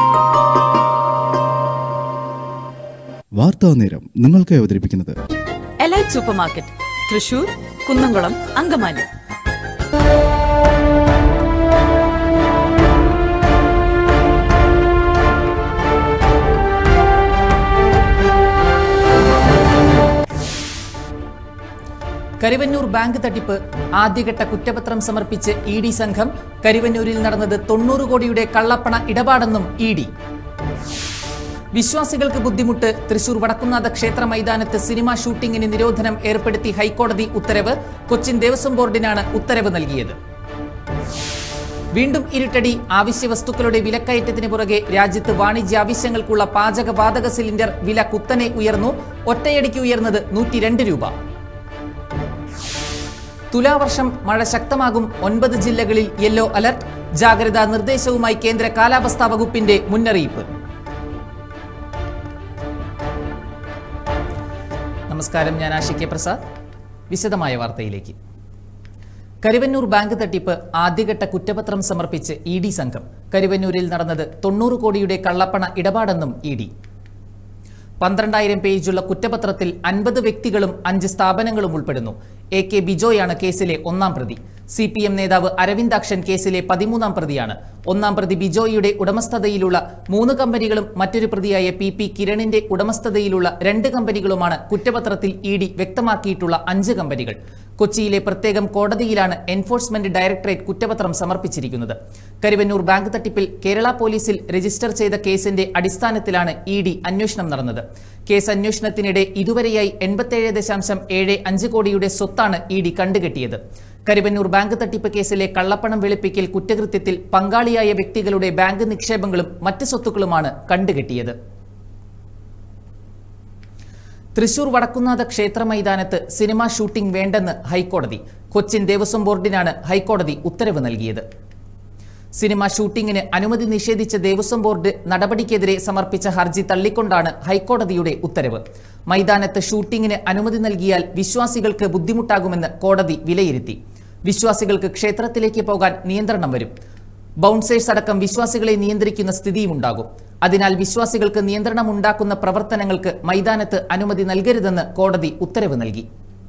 വാർത്താ നേരം നിങ്ങൾക്ക് അവതരിപ്പിക്കുന്നത് Elite super market Thrissur Kunnamkulam Angamaly Karuvannur bank തട്ടിപ്പ് ആദ്യഘട്ട കുറ്റപത്രം സമർപ്പിച്ച് ഇ ഡി സംഘം കരുവന്നൂരിൽ നടന്നത് തൊണ്ണൂറ് കോടിയുടെ കള്ളപ്പണ ഇടപാടെന്നും ഇ ഡി വിശ്വാസികൾക്ക് ബുദ്ധിമുട്ട് തൃശൂർ വടക്കുന്നാഥ ക്ഷേത്ര മൈതാനത്ത് സിനിമാ ഷൂട്ടിംഗിന് നിരോധനം ഏർപ്പെടുത്തി ഹൈക്കോടതി ഉത്തരവ് കൊച്ചിൻ ദേവസ്വം ബോർഡിനാണ് ഉത്തരവ് നൽകിയത് വീണ്ടും ഇരുട്ടടി ആവശ്യ വസ്തുക്കളുടെ വിലക്കയറ്റത്തിന് പുറകെ രാജ്യത്ത് വാണിജ്യ ആവശ്യങ്ങൾക്കുള്ള പാചകവാതക സിലിണ്ടർ വില കുത്തനെ ഉയർന്നു ഒറ്റയടിക്ക് ഉയർന്നത് നൂറ്റി രണ്ട് രൂപ തുലാവർഷം മഴ ശക്തമാകും ഒൻപത് ജില്ലകളിൽ യെല്ലോ അലർട്ട് ജാഗ്രതാ നിർദ്ദേശവുമായി കേന്ദ്ര കാലാവസ്ഥാ വകുപ്പിന്റെ മുന്നറിയിപ്പ് നമസ്കാരം ഞാൻ ആഷികെ പ്രസാദ് വിശദമായ വാർത്തയിലേക്ക് കരുവന്നൂർ ബാങ്ക് തട്ടിപ്പ് ആദ്യഘട്ട കുറ്റപത്രം സമർപ്പിച്ച് ഇ ഡി സംഘം കരുവന്നൂരിൽ നടന്നത് തൊണ്ണൂറ് കോടിയുടെ കള്ളപ്പണ ഇടപാടെന്നും ഇ ഡി പന്ത്രണ്ടായിരം പേജുള്ള കുറ്റപത്രത്തിൽ അൻപത് വ്യക്തികളും അഞ്ച് സ്ഥാപനങ്ങളും ഉൾപ്പെടുന്നു എ കെ ബിജോയാണ് കേസിലെ ഒന്നാം പ്രതി സി പി എം നേതാവ് അരവിന്ദാക്ഷൻ കേസിലെ പതിമൂന്നാം പ്രതിയാണ് ഒന്നാം പ്രതി ബിജോയിയുടെ ഉടമസ്ഥതയിലുള്ള മൂന്ന് കമ്പനികളും മറ്റൊരു പ്രതിയായ പി പി കിരണിന്റെ ഉടമസ്ഥതയിലുള്ള രണ്ട് കമ്പനികളുമാണ് കുറ്റപത്രത്തിൽ ഇ ഡി വ്യക്തമാക്കിയിട്ടുള്ള അഞ്ച് കമ്പനികൾ കൊച്ചിയിലെ പ്രത്യേകം കോടതിയിലാണ് എൻഫോഴ്സ്മെന്റ് ഡയറക്ടറേറ്റ് കുറ്റപത്രം സമർപ്പിച്ചിരിക്കുന്നത് കരുവന്നൂർ ബാങ്ക് തട്ടിപ്പിൽ കേരള പോലീസിൽ രജിസ്റ്റർ ചെയ്ത കേസിന്റെ അടിസ്ഥാനത്തിലാണ് ഇ ഡി അന്വേഷണം നടന്നത് കേസ് അന്വേഷണത്തിനിടെ ഇതുവരെയായി എൺപത്തേഴ് ദശാംശം ഏഴ് അഞ്ച് കോടിയുടെ സ്വത്താണ് ഇ ഡി കണ്ടുകെട്ടിയത് കരുവന്നൂർ ബാങ്ക് തട്ടിപ്പ് കേസിലെ കള്ളപ്പണം വെളുപ്പിക്കൽ കുറ്റകൃത്യത്തിൽ പങ്കാളിയായ വ്യക്തികളുടെ ബാങ്ക് നിക്ഷേപങ്ങളും മറ്റ് സ്വത്തുക്കളുമാണ് കണ്ടുകെട്ടിയത് തൃശൂർ വടക്കുന്നാഥ ക്ഷേത്ര മൈതാനത്ത് സിനിമാ ഷൂട്ടിംഗ് വേണ്ടെന്ന് ഹൈക്കോടതി കൊച്ചിൻ ദേവസ്വം ബോർഡിനാണ് ഹൈക്കോടതി ഉത്തരവ് നൽകിയത് സിനിമ ഷൂട്ടിംഗിന് അനുമതി നിഷേധിച്ച ദേവസ്വം ബോർഡ് നടപടിക്കെതിരെ സമർപ്പിച്ച ഹർജി തള്ളിക്കൊണ്ടാണ് ഹൈക്കോടതിയുടെ ഉത്തരവ് മൈതാനത്ത് ഷൂട്ടിംഗിന് അനുമതി നൽകിയാൽ വിശ്വാസികൾക്ക് ബുദ്ധിമുട്ടാകുമെന്ന് കോടതി വിലയിരുത്തി വിശ്വാസികൾക്ക് ക്ഷേത്രത്തിലേക്ക് പോകാൻ നിയന്ത്രണം വരും ബൗൺസേഴ്സ് അടക്കം വിശ്വാസികളെ നിയന്ത്രിക്കുന്ന സ്ഥിതിയുമുണ്ടാകും അതിനാൽ വിശ്വാസികൾക്ക് നിയന്ത്രണമുണ്ടാക്കുന്ന പ്രവർത്തനങ്ങൾക്ക് മൈതാനത്ത് അനുമതി നൽകരുതെന്ന് കോടതി ഉത്തരവ് നൽകി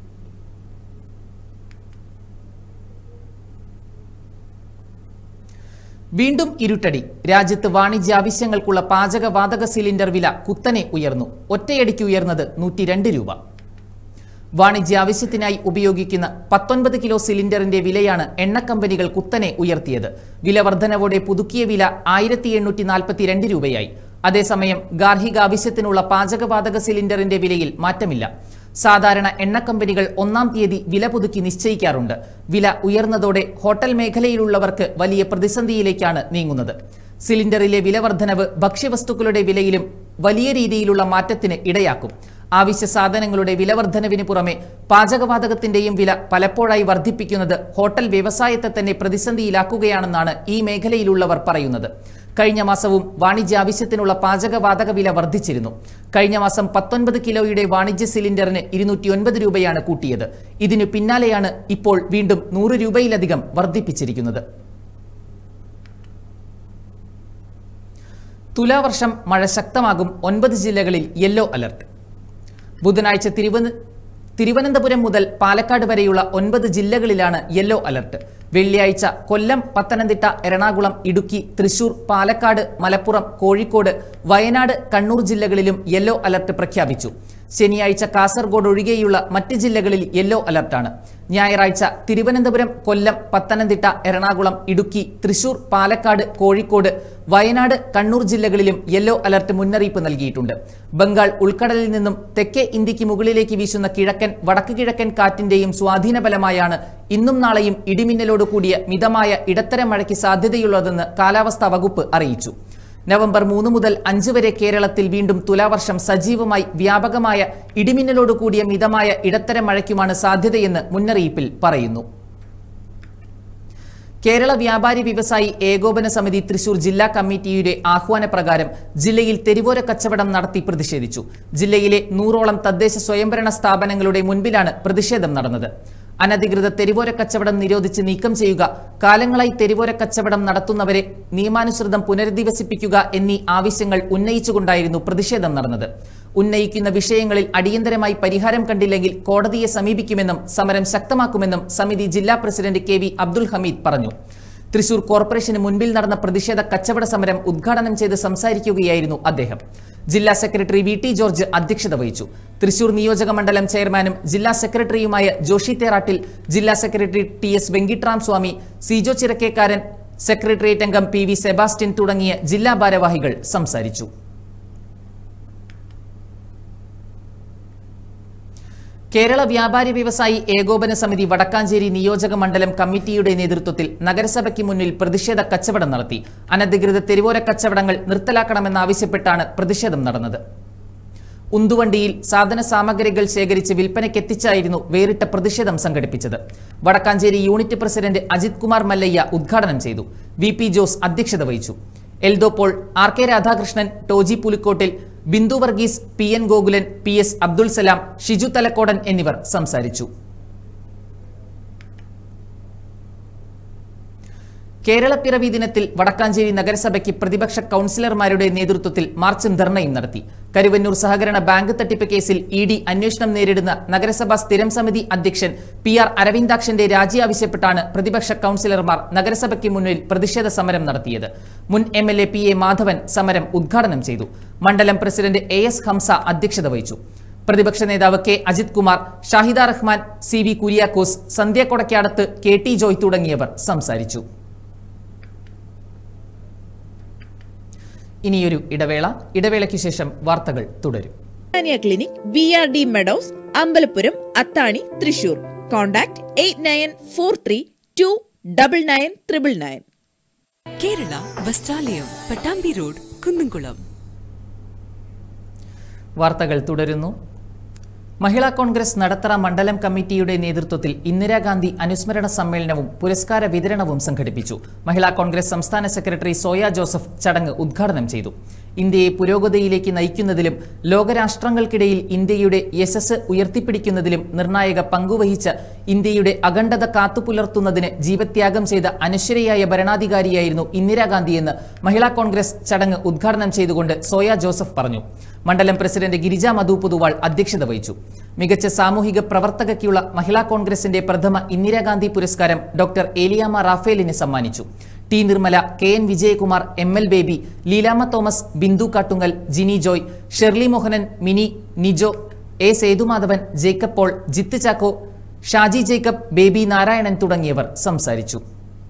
വീണ്ടും ഇരുട്ടടി രാജ്യത്ത് വാണിജ്യ ആവശ്യങ്ങൾക്കുള്ള പാചകവാതക സിലിണ്ടർ വില കുത്തനെ ഉയർന്നു ഒറ്റയടിക്ക് ഉയർന്നത് നൂറ്റി രണ്ട് രൂപ വാണിജ്യ ആവശ്യത്തിനായി ഉപയോഗിക്കുന്ന പത്തൊൻപത് കിലോ സിലിണ്ടറിന്റെ വിലയാണ് എണ്ണ കമ്പനികൾ കുത്തനെ ഉയർത്തിയത് വില വർധനവോടെ പുതുക്കിയ വില ആയിരത്തി എണ്ണൂറ്റി നാൽപ്പത്തിരണ്ട് രൂപയായി അതേസമയം ഗാർഹിക ആവശ്യത്തിനുള്ള പാചകവാതക സിലിണ്ടറിന്റെ വിലയിൽ മാറ്റമില്ല സാധാരണ എണ്ണ കമ്പനികൾ ഒന്നാം തീയതി വില പുതുക്കി നിശ്ചയിക്കാറുണ്ട് വില ഉയർന്നതോടെ ഹോട്ടൽ മേഖലയിലുള്ളവർക്ക് വലിയ പ്രതിസന്ധിയിലേക്കാണ് നീങ്ങുന്നത് സിലിണ്ടറിലെ വില വർധനവ് ഭക്ഷ്യവസ്തുക്കളുടെ വിലയിലും വലിയ രീതിയിലുള്ള മാറ്റത്തിന് ഇടയാക്കും ആവശ്യ സാധനങ്ങളുടെ വില വർധനവിന് പുറമെ പാചകവാതകത്തിന്റെയും വില പലപ്പോഴായി വർദ്ധിപ്പിക്കുന്നത് ഹോട്ടൽ വ്യവസായത്തെ തന്നെ പ്രതിസന്ധിയിലാക്കുകയാണെന്നാണ് ഈ മേഖലയിലുള്ളവർ പറയുന്നത് കഴിഞ്ഞ മാസവും വാണിജ്യ ആവശ്യത്തിനുള്ള പാചകവാതക വില വർദ്ധിച്ചിരുന്നു കഴിഞ്ഞ മാസം പത്തൊൻപത് കിലോയുടെ വാണിജ്യ സിലിണ്ടറിന് ഇരുന്നൂറ്റി ഒൻപത് രൂപയാണ് കൂട്ടിയത് ഇതിനു പിന്നാലെയാണ് ഇപ്പോൾ വീണ്ടും നൂറ് രൂപയിലധികം വർദ്ധിപ്പിച്ചിരിക്കുന്നത് തുലാവർഷം മഴ ശക്തമാകും ഒൻപത് ജില്ലകളിൽ യെല്ലോ അലർട്ട് ബുധനാഴ്ച തിരുവന തിരുവനന്തപുരം മുതൽ പാലക്കാട് വരെയുള്ള ഒൻപത് ജില്ലകളിലാണ് യെല്ലോ അലർട്ട് വെള്ളിയാഴ്ച കൊല്ലം പത്തനംതിട്ട എറണാകുളം ഇടുക്കി തൃശൂർ പാലക്കാട് മലപ്പുറം കോഴിക്കോട് വയനാട് കണ്ണൂർ ജില്ലകളിലും യെല്ലോ അലർട്ട് പ്രഖ്യാപിച്ചു ശനിയാഴ്ച കാസർഗോഡ് ഒഴികെയുള്ള മറ്റ് ജില്ലകളിൽ യെല്ലോ അലർട്ടാണ് ഞായറാഴ്ച തിരുവനന്തപുരം കൊല്ലം പത്തനംതിട്ട എറണാകുളം ഇടുക്കി തൃശൂർ പാലക്കാട് കോഴിക്കോട് വയനാട് കണ്ണൂർ ജില്ലകളിലും യെല്ലോ അലർട്ട് മുന്നറിയിപ്പ് നൽകിയിട്ടുണ്ട് ബംഗാൾ ഉൾക്കടലിൽ നിന്നും തെക്കേ ഇന്ത്യക്ക് മുകളിലേക്ക് വീശുന്ന കിഴക്കൻ വടക്ക് കിഴക്കൻ കാറ്റിന്റെയും സ്വാധീന ഫലമായാണ് ഇന്നും നാളെയും ഇടിമിന്നലോട് കൂടിയ മിതമായ ഇടത്തരം മഴയ്ക്ക് സാധ്യതയുള്ളതെന്ന് കാലാവസ്ഥാ വകുപ്പ് അറിയിച്ചു നവംബർ മൂന്ന് മുതൽ അഞ്ച് വരെ കേരളത്തിൽ വീണ്ടും തുലാവർഷം സജീവമായി വ്യാപകമായ ഇടിമിന്നലോട് കൂടിയ മിതമായ ഇടത്തരം മഴയ്ക്കുമാണ് സാധ്യതയെന്ന് മുന്നറിയിപ്പിൽ പറയുന്നു കേരള വ്യാപാരി വ്യവസായി ഏകോപന സമിതി തൃശൂർ ജില്ലാ കമ്മിറ്റിയുടെ ആഹ്വാനപ്രകാരം ജില്ലയിൽ തെരുവോര കച്ചവടം നടത്തി പ്രതിഷേധിച്ചു ജില്ലയിലെ നൂറോളം തദ്ദേശ സ്വയംഭരണ സ്ഥാപനങ്ങളുടെ മുൻപിലാണ് പ്രതിഷേധം നടന്നത് അനധികൃത തെരുവോര കച്ചവടം നിരോധിച്ച് നീക്കം ചെയ്യുക കാലങ്ങളായി തെരുവോര കച്ചവടം നടത്തുന്നവരെ നിയമാനുസൃതം പുനരധിവസിപ്പിക്കുക എന്നീ ആവശ്യങ്ങൾ ഉന്നയിച്ചുകൊണ്ടായിരുന്നു പ്രതിഷേധം നടന്നത് ഉന്നയിക്കുന്ന വിഷയങ്ങളിൽ അടിയന്തരമായി പരിഹാരം കണ്ടില്ലെങ്കിൽ കോടതിയെ സമീപിക്കുമെന്നും സമരം ശക്തമാക്കുമെന്നും സമിതി ജില്ലാ president K V Abdul Hameed പറഞ്ഞു തൃശൂർ കോർപ്പറേഷന് മുൻപിൽ നടന്ന പ്രതിഷേധ കച്ചവട സമരം ഉദ്ഘാടനം ചെയ്ത് സംസാരിക്കുകയായിരുന്നു അദ്ദേഹം ജില്ലാ സെക്രട്ടറി വി ടി ജോർജ് അധ്യക്ഷത വഹിച്ചു തൃശൂർ നിയോജക മണ്ഡലം ചെയർമാനും ജില്ലാ സെക്രട്ടറിയുമായ ജോഷി തേറാട്ടിൽ ജില്ലാ secretary T S Venkitram Swami Sijo Chirakkekkaran secretariat അംഗം പി വി സെബാസ്റ്റ്യൻ തുടങ്ങിയ ജില്ലാ ഭാരവാഹികൾ സംസാരിച്ചു കേരള വ്യാപാരി വ്യവസായി ഏകോപന സമിതി വടക്കാഞ്ചേരി നിയോജക മണ്ഡലം കമ്മിറ്റിയുടെ നേതൃത്വത്തിൽ നഗരസഭയ്ക്ക് മുന്നിൽ പ്രതിഷേധ കച്ചവടം നടത്തി അനധികൃത തെരുവോര കച്ചവടങ്ങൾ നിർത്തലാക്കണമെന്നാവശ്യപ്പെട്ടാണ് പ്രതിഷേധം നടന്നത് ഉന്തുവണ്ടിയിൽ സാധന സാമഗ്രികൾ ശേഖരിച്ച് വിൽപ്പനയ്ക്കെത്തിച്ചായിരുന്നു വേറിട്ട പ്രതിഷേധം സംഘടിപ്പിച്ചത് വടക്കാഞ്ചേരി യൂണിറ്റ് പ്രസിഡന്റ് അജിത് കുമാർ മല്ലയ്യ ഉദ്ഘാടനം ചെയ്തു വി പി ജോസ് അധ്യക്ഷത വഹിച്ചു Eldho Paul R K Radhakrishnan Toji Pulikkottil Bindu Varghese P N Gokulan P S Abdul Salam Shiju Thalakkodan എന്നിവർ സംസാരിച്ചു കേരളപ്പിറവി ദിനത്തിൽ വടക്കാഞ്ചേരി നഗരസഭയ്ക്ക് പ്രതിപക്ഷ കൌൺസിലർമാരുടെ നേതൃത്വത്തിൽ മാർച്ചും ധർണയും നടത്തി കരുവന്നൂർ സഹകരണ ബാങ്ക് തട്ടിപ്പ് കേസിൽ ഇ ഡി അന്വേഷണം നേരിടുന്ന നഗരസഭാ സ്ഥിരം സമിതി അധ്യക്ഷൻ പി ആർ അരവിന്ദാക്ഷന്റെ രാജി ആവശ്യപ്പെട്ടാണ് പ്രതിപക്ഷ കൌൺസിലർമാർ നഗരസഭയ്ക്ക് മുന്നിൽ പ്രതിഷേധ സമരം നടത്തിയത് മുൻ M L A P A Madhavan സമരം ഉദ്ഘാടനം ചെയ്തു മണ്ഡലം പ്രസിഡന്റ് എ എസ് ഹംസ അധ്യക്ഷത വഹിച്ചു പ്രതിപക്ഷ നേതാവ് K Ajith Kumar Shahida Rahman C V Kuriakose Sandhya Kodakkadath K T Joy തുടങ്ങിയവർ സംസാരിച്ചു ഇനിയൊരു ഇടവേള ഇടവേളയ്ക്ക് ശേഷം വാർത്തകൾ തുടരും ാനിയ clinic B R D Meadows Ambalapuram Athani Thrissur contact eight nine four three two double nine triple nine Kerala Vasthralayam Pattambi road Kunnamkulam വാർത്തകൾ തുടരുന്നു മഹിളാ കോൺഗ്രസ് നടത്തറ മണ്ഡലം കമ്മിറ്റിയുടെ നേതൃത്വത്തിൽ ഇന്ദിരാഗാന്ധി അനുസ്മരണ സമ്മേളനവും പുരസ്കാര വിതരണവും സംഘടിപ്പിച്ചു മഹിളാ കോൺഗ്രസ് സംസ്ഥാന സെക്രട്ടറി സോയ ജോസഫ് ചടങ്ങ് ഉദ്ഘാടനം ചെയ്തു ഇന്ത്യയെ പുരോഗതിയിലേക്ക് നയിക്കുന്നതിലും ലോകരാഷ്ട്രങ്ങൾക്കിടയിൽ ഇന്ത്യയുടെ യശസ് ഉയർത്തിപ്പിടിക്കുന്നതിലും നിർണായക പങ്കുവഹിച്ച ഇന്ത്യയുടെ അഖണ്ഡത കാത്തുപുലർത്തുന്നതിന് ജീവത്യാഗം ചെയ്ത അനശ്വരയായ ഭരണാധികാരിയായിരുന്നു ഇന്ദിരാഗാന്ധിയെന്ന് മഹിളാ കോൺഗ്രസ് ചടങ്ങ് ഉദ്ഘാടനം ചെയ്തുകൊണ്ട് സോയ ജോസഫ് പറഞ്ഞു മണ്ഡലം പ്രസിഡന്റ് ഗിരിജ മധു പുതുവാൾ അധ്യക്ഷത വഹിച്ചു മികച്ച സാമൂഹിക പ്രവർത്തകയ്ക്കുള്ള മഹിളാ കോൺഗ്രസിന്റെ പ്രഥമ ഇന്ദിരാഗാന്ധി പുരസ്കാരം ഡോക്ടർ ഏലിയാമ റാഫേലിന് സമ്മാനിച്ചു T Nirmala K N Vijayakumar M L Baby Leelamma Thomas Bindu Kattungal Jini Joy Shirley Mohanan Mini Nijo A Sethumadhavan Jacob Paul Jith Chacko Shaji Jacob Baby Narayanan തുടങ്ങിയവർ സംസാരിച്ചു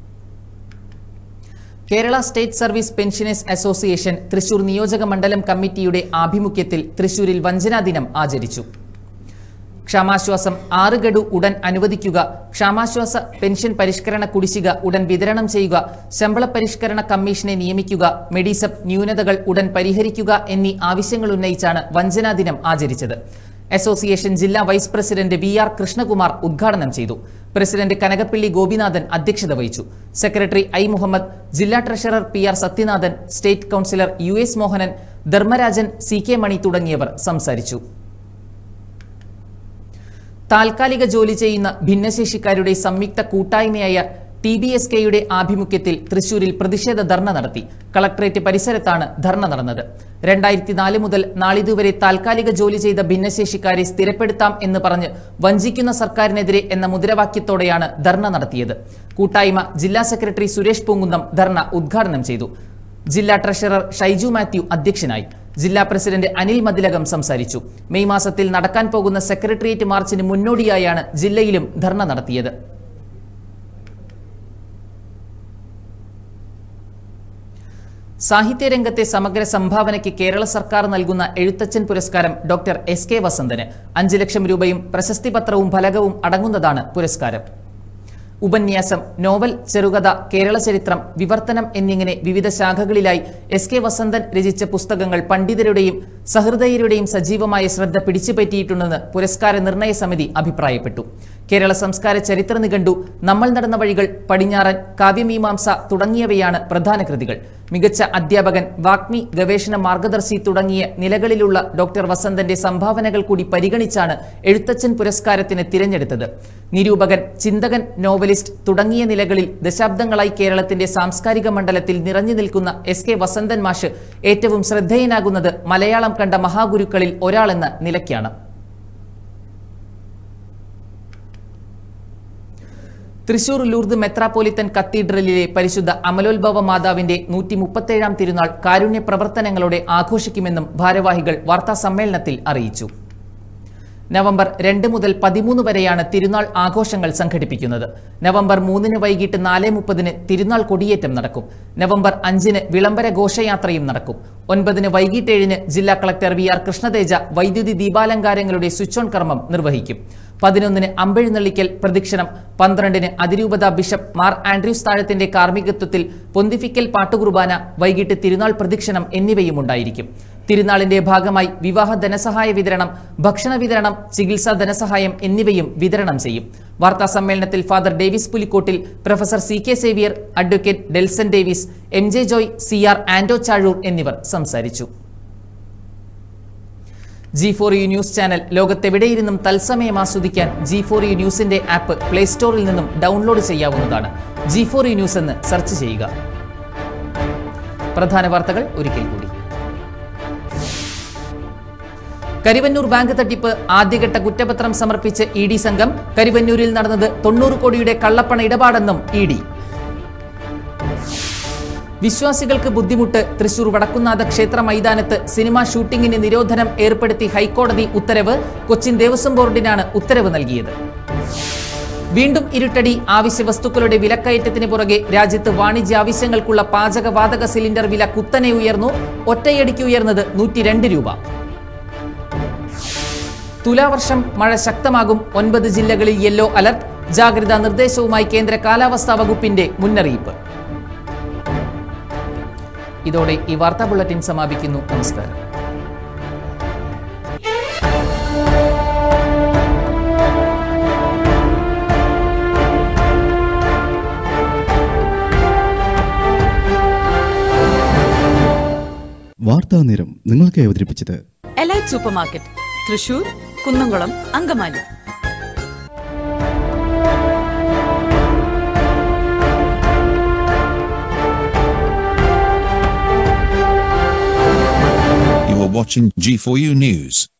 Kerala state service pensioners association Thrissur നിയോജക മണ്ഡലം കമ്മിറ്റിയുടെ ആഭിമുഖ്യത്തിൽ തൃശൂരിൽ വഞ്ചനാ ദിനം ആചരിച്ചു ക്ഷാമാശ്വാസം ആറ് ഗഡു ഉടൻ അനുവദിക്കുക ക്ഷാമാശ്വാസ പെൻഷൻ പരിഷ്കരണ കുടിശ്ശിക ഉടൻ വിതരണം ചെയ്യുക ശമ്പള പരിഷ്കരണ കമ്മീഷനെ നിയമിക്കുക മെഡിസബ് ന്യൂനതകൾ ഉടൻ പരിഹരിക്കുക എന്നീ ആവശ്യങ്ങൾ ഉന്നയിച്ചാണ് വഞ്ചനാ ദിനം ആചരിച്ചത് അസോസിയേഷൻ ജില്ലാ vice president V R Krishnakumar ഉദ്ഘാടനം ചെയ്തു പ്രസിഡന്റ് കനകപ്പിള്ളി ഗോപിനാഥൻ അധ്യക്ഷത വഹിച്ചു സെക്രട്ടറി ഐ മുഹമ്മദ് ജില്ലാ treasurer P R Sathyanathan state councillor U S Mohanan Dharmarajan C K Mani തുടങ്ങിയവർ സംസാരിച്ചു താൽക്കാലിക ജോലി ചെയ്യുന്ന ഭിന്നശേഷിക്കാരുടെ സംയുക്ത കൂട്ടായ്മയായ ടി ബി എസ് കെയുടെ ആഭിമുഖ്യത്തിൽ തൃശൂരിൽ പ്രതിഷേധ ധർണ നടത്തി കളക്ടറേറ്റ് പരിസരത്താണ് ധർണ നടന്നത് രണ്ടായിരത്തി നാല് മുതൽ നാളിതുവരെ താൽക്കാലിക ജോലി ചെയ്ത ഭിന്നശേഷിക്കാരെ സ്ഥിരപ്പെടുത്താം എന്ന് പറഞ്ഞ് വഞ്ചിക്കുന്ന സർക്കാരിനെതിരെ എന്ന മുദ്രാവാക്യത്തോടെയാണ് ധർണ നടത്തിയത് കൂട്ടായ്മ ജില്ലാ സെക്രട്ടറി സുരേഷ് പൂങ്കുന്നം ധർണ ഉദ്ഘാടനം ചെയ്തു ജില്ലാ ട്രഷറർ ഷൈജു മാത്യു അധ്യക്ഷനായി ജില്ലാ പ്രസിഡന്റ് അനിൽ മതിലകം സംസാരിച്ചു മെയ് മാസത്തിൽ നടക്കാൻ പോകുന്ന സെക്രട്ടേറിയറ്റ് മാർച്ചിന് മുന്നോടിയായാണ് ജില്ലയിലും ധർണ നടത്തിയത് സാഹിത്യരംഗത്തെ സമഗ്ര സംഭാവനയ്ക്ക് കേരള സർക്കാർ നൽകുന്ന എഴുത്തച്ഛൻ പുരസ്കാരം ഡോക്ടർ എസ് കെ വസന്തന് അഞ്ച് ലക്ഷം രൂപയും പ്രശസ്തി പത്രവും ഫലകവും അടങ്ങുന്നതാണ് പുരസ്കാരം ഉപന്യാസം നോവൽ ചെറുകഥ കേരള ചരിത്രം വിവർത്തനം എന്നിങ്ങനെ വിവിധ ശാഖകളിലായി എസ് കെ വസന്തൻ രചിച്ച പുസ്തകങ്ങൾ പണ്ഡിതരുടെയും സഹൃദയരുടെയും സജീവമായ ശ്രദ്ധ പിടിച്ചുപറ്റിയിട്ടുണ്ടെന്ന് പുരസ്കാര നിർണയ സമിതി അഭിപ്രായപ്പെട്ടു കേരള സംസ്കാര ചരിത്ര നിഘണ്ടു നമ്മൾ നടന്ന വഴികൾ പടിഞ്ഞാറൻ കാവ്യമീമാംസ തുടങ്ങിയവയാണ് പ്രധാന കൃതികൾ മികച്ച അധ്യാപകൻ വാഗ്മി ഗവേഷണ മാർഗദർശി തുടങ്ങിയ നിലകളിലുള്ള ഡോക്ടർ വസന്തന്റെ സംഭാവനകൾ കൂടി പരിഗണിച്ചാണ് എഴുത്തച്ഛൻ പുരസ്കാരത്തിന് തിരഞ്ഞെടുത്തത് നിരൂപകൻ ചിന്തകൻ നോവലിസ്റ്റ് തുടങ്ങിയ നിലകളിൽ ദശാബ്ദങ്ങളായി കേരളത്തിന്റെ സാംസ്കാരിക മണ്ഡലത്തിൽ നിറഞ്ഞു നിൽക്കുന്ന എസ് കെ വസന്തൻ മാഷ് ഏറ്റവും ശ്രദ്ധേയനാകുന്നത് മലയാളം കണ്ട മഹാഗുരുക്കളിൽ ഒരാളെന്ന നിലയ്ക്കാണ് തൃശൂർ ലൂർദ് മെത്രാപ്പോലിത്തൻ കത്തീഡ്രലിലെ പരിശുദ്ധ അമലോത്ഭവ മാതാവിന്റെ നൂറ്റി മുപ്പത്തേഴാം തിരുനാൾ കാരുണ്യ പ്രവർത്തനങ്ങളോടെ ആഘോഷിക്കുമെന്നും ഭാരവാഹികൾ വാർത്താ സമ്മേളനത്തിൽ അറിയിച്ചു നവംബർ രണ്ട് മുതൽ പതിമൂന്ന് വരെയാണ് തിരുനാൾ ആഘോഷങ്ങൾ സംഘടിപ്പിക്കുന്നത് നവംബർ മൂന്നിന് വൈകിട്ട് നാല് മുപ്പതിന് തിരുനാൾ കൊടിയേറ്റം നടക്കും നവംബർ അഞ്ചിന് വിളംബര ഘോഷയാത്രയും നടക്കും ഒൻപതിന് വൈകിട്ട് ഏഴിന് ജില്ലാ കളക്ടർ വി ആർ കൃഷ്ണതേജ വൈദ്യുതി ദീപാലങ്കാരങ്ങളുടെ സ്വിച്ച് ഓൺ കർമ്മം നിർവഹിക്കും പതിനൊന്നിന് അമ്പെഴുന്നള്ളിക്കൽ പ്രദക്ഷിണം പന്ത്രണ്ടിന് അതിരൂപത ബിഷപ്പ് മാർ ആൻഡ്രൂസ് താഴത്തിന്റെ കാർമ്മികത്വത്തിൽ പൊന്തിഫിക്കൽ പാട്ടുകുർബാന വൈകിട്ട് തിരുനാൾ പ്രദക്ഷിണം എന്നിവയും ഉണ്ടായിരിക്കും തിരുനാളിന്റെ ഭാഗമായി വിവാഹ ധനസഹായ വിതരണം ഭക്ഷണ വിതരണം ചികിത്സാ ധനസഹായം എന്നിവയും വിതരണം ചെയ്യും വാർത്താ സമ്മേളനത്തിൽ father Davis Pulikkottil professor C K Xavier advocate Delson Davis M J Joy C R Ando Chazhoor എന്നിവർ സംസാരിച്ചു G four U news channel ലോകത്തെവിടെയിരുന്നും തത്സമയം ആസ്വദിക്കാൻ ജി ഫോർ യു ന്യൂസിന്റെ ആപ്പ് പ്ലേ സ്റ്റോറിൽ നിന്നും ഡൗൺലോഡ് ചെയ്യാവുന്നതാണ് ജി ഫോർ യു ന്യൂസ് എന്ന് സെർച്ച് ചെയ്യുക പ്രധാന വാർത്തകൾ ഒരിക്കൽ കൂടി കരിവന്നൂർ ബാങ്ക് തട്ടിപ്പ് ആദ്യഘട്ട കുറ്റപത്രം സമർപ്പിച്ച് ഇ ഡി സംഘം കരിവന്നൂരിൽ നടന്നത് തൊണ്ണൂറ് കോടിയുടെ കള്ളപ്പണ ഇടപാടെന്നും ഇ ഡി വിശ്വാസികൾക്ക് ബുദ്ധിമുട്ട് തൃശൂർ വടക്കുന്നാഥ ക്ഷേത്ര മൈതാനത്ത് സിനിമാ ഷൂട്ടിംഗിന് നിരോധനം ഏർപ്പെടുത്തി ഹൈക്കോടതി ഉത്തരവ് കൊച്ചിൻ ദേവസ്വം ബോർഡിനാണ് ഉത്തരവ് നൽകിയത് വീണ്ടും ഇരുട്ടടി ആവശ്യ വസ്തുക്കളുടെ വിലക്കയറ്റത്തിന് പുറകെ രാജ്യത്ത് വാണിജ്യ ആവശ്യങ്ങൾക്കുള്ള പാചകവാതക സിലിണ്ടർ വില കുത്തനെ ഉയർന്നു ഒറ്റയടിക്ക് ഉയർന്നത് നൂറ്റി രണ്ട് രൂപ തുലാവർഷം മഴ ശക്തമാകും ഒൻപത് ജില്ലകളിൽ യെല്ലോ അലർട്ട് ജാഗ്രതാ നിർദ്ദേശവുമായി കേന്ദ്ര കാലാവസ്ഥാ വകുപ്പിന്റെ മുന്നറിയിപ്പ് ഇതോടെ ഈ വാർത്താ ബുള്ളറ്റിൻ സമാപിക്കുന്നു നമസ്കാരം വാർത്താ നേരം നിങ്ങൾക്ക് അവതരിപ്പിച്ചത് Elite super market Thrissur Kunnamkulam Angamaly You are watching G4U News.